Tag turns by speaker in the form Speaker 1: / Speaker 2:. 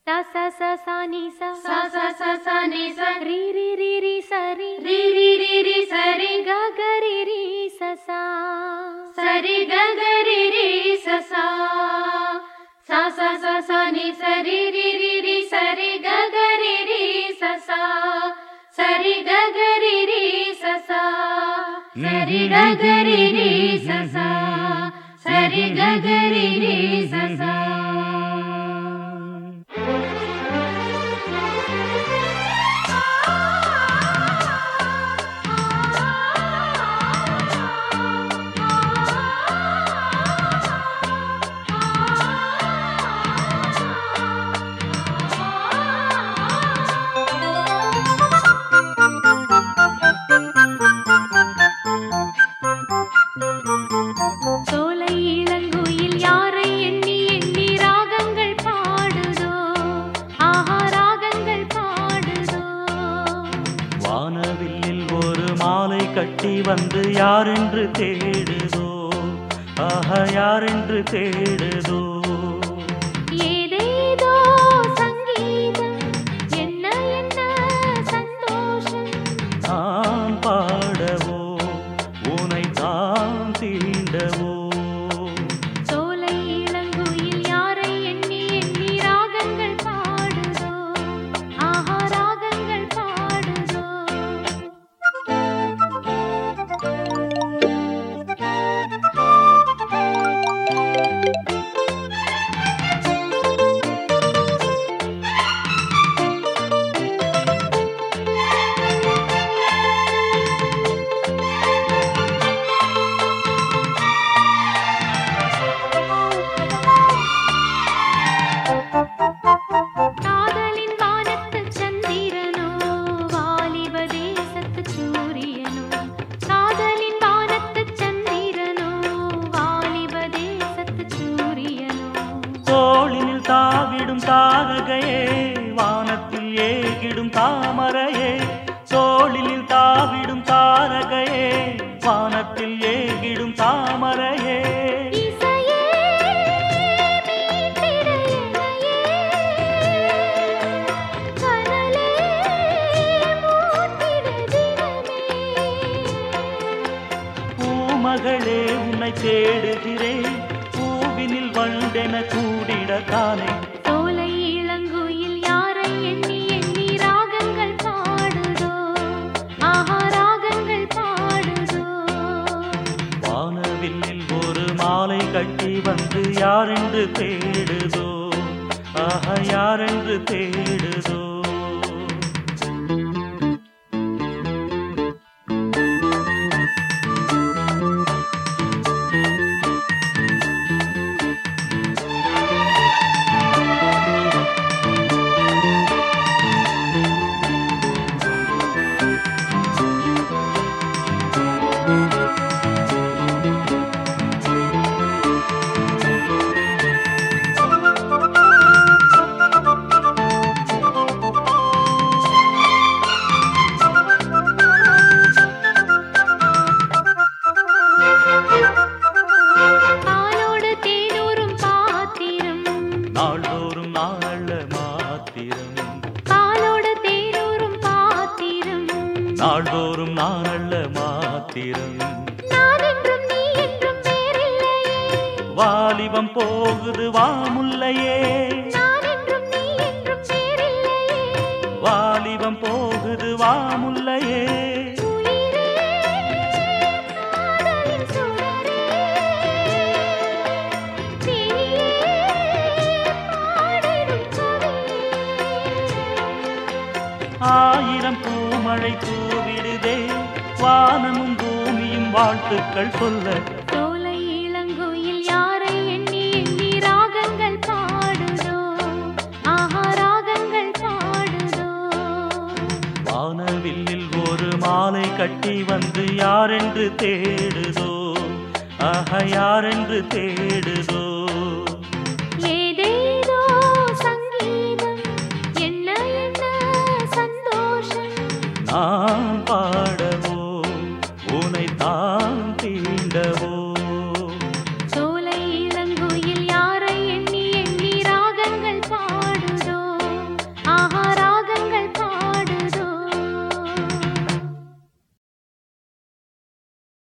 Speaker 1: சா சா சா சா நீ சா
Speaker 2: சா சா சா சா நீ சா
Speaker 1: ரி ரி ரி ரி சரி
Speaker 2: ரி ரி ரி ரி சரி
Speaker 1: க க ரி ரி ச சா
Speaker 2: சரி க க ரி ரி ச சா சா சா சா சா நீ சரி ரி ரி ரி சரி க க ரி ரி ச சா சரி க க ரி ரி ச சா சரி க க ரி ரி ச சா சரி க க ரி ரி ச சா
Speaker 1: சோலை இளங்குயில் யாரை எண்ணி எண்ணி ராகங்கள் பாடுதோ ஆஹா ராகங்கள் பாடுதோ
Speaker 3: வானவில்லில் ஒரு மாலை கட்டி வந்து யாரென்று தேடுதோ ஆஹா யாரென்று தேடுதோ
Speaker 1: ஏதேதோ சங்கீதம் என்ன என்ன சந்தோஷம்
Speaker 3: நான் பாடவோ உனை தான் தீண்டவோ
Speaker 1: சோலை இளங்குயில் யாரை எண்ணி எண்ணி ராகங்கள் பாடுதோ ஆஹா ராகங்கள் பாடுதோ காதலின் வானத்து சந்திரனோ வாலிப தேசத்து சூரியனோ காதலின் வானத்து சந்திரனோ வாலிப தேசத்து சூரியனோ
Speaker 3: தோளினில் தாவிடும் தாரகையே வானத்தில் ஏகிடும் தாமரையே தோளினில் தாவிடும் தாரகையே வானத்தில் ஏகிடும் தாமரையே
Speaker 1: இசையே மீட்டிட என்னையே கனலே மூட்டிட தினமே
Speaker 3: பூமகளே உன்னை தேடுகிறேன் பூவினில் வண்டென கூடிடத்தானே
Speaker 1: சோலை இளங்குயில் யாரை எண்ணி எண்ணி ராகங்கள் பாடுதோ ஆஹா ராகங்கள் பாடுதோ
Speaker 3: வானவில்லில் ஒரு மாலை கட்டி வந்து யாரென்று தேடுதோ ஆஹா யாரென்று தேடுதோ
Speaker 1: பாலோடு தேனூரும் பாத்திரம்
Speaker 3: நாள்தோறும் நாள மாத்திரம்
Speaker 1: பாலோடு தேனூரும் பாத்திரம்
Speaker 3: நாள்தோறும் நாள மாத்திரம்
Speaker 1: நான் என்றும் நீ என்றும் வேறில்லையே
Speaker 3: வாலிபம் போகுது வாமுல்லையே
Speaker 1: நான் என்றும் நீ என்றும் வேறில்லையே
Speaker 3: வாலிபம் போகுது வாமுல்லையே
Speaker 1: உயிரே காதலின் சுடரே நீயே பாடிடும் கவியே
Speaker 3: ஆயிரம் பூமழை தூவிடுதே வானமும் பூமியும் வாழ்த்துக்கள் சொல்ல
Speaker 1: சோலை இளங்குயில் யாரை எண்ணி எண்ணி ராகங்கள் பாடுதோ ஆஹா ராகங்கள் பாடுதோ
Speaker 3: வானவில்லில் ஒரு மாலை கட்டி வந்து யாரென்று தேடுதோ ஆஹா யாரென்று தேடுதோ